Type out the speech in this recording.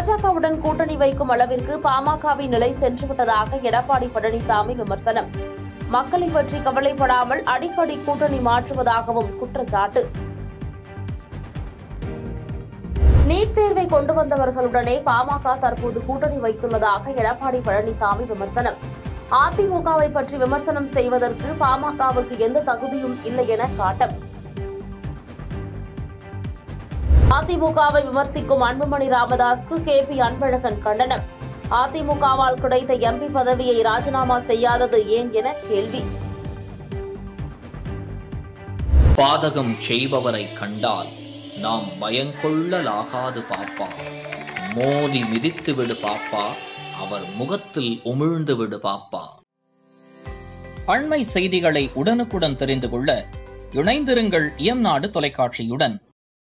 பாஜகவுடன் கூட்டணி வைக்கும் அளவிற்கு பாமகவின் நிலை சென்றுவிட்டதாக எடப்பாடி பழனிசாமி விமர்சனம் மக்களை பற்றி கவலைப்படாமல் அடிக்கடி கூட்டணி மாற்றுவதாகவும் குற்றச்சாட்டு நீட் தேர்வை கொண்டு வந்தவர்களுடனே பாமக தற்போது கூட்டணி வைத்துள்ளதாக எடப்பாடி பழனிசாமி விமர்சனம் அதிமுகவை பற்றி விமர்சனம் செய்வதற்கு பாமகவுக்கு எந்த தகுதியும் இல்லை என காட்டம் அதிமுகவை விமர்சிக்கும் அன்புமணி ராமதாஸ்க்கு கே பி அன்பழகன் கண்டனம் அதிமுகவால் கிடைத்த எம்பி பதவியை ராஜினாமா செய்யாதது ஏன் என கேள்வி பாதகம் செய்பவரை கண்டால் நாம் பயங்கொள்ளலாகாது பாப்பா மோதி மிதித்து விடு பாப்பா அவர் முகத்தில் உமிழ்ந்து விடு பாப்பா அண்மை செய்திகளை உடனுக்குடன் தெரிந்து கொள்ள இணைந்திருங்கள் இயம்நாடு தொலைக்காட்சியுடன்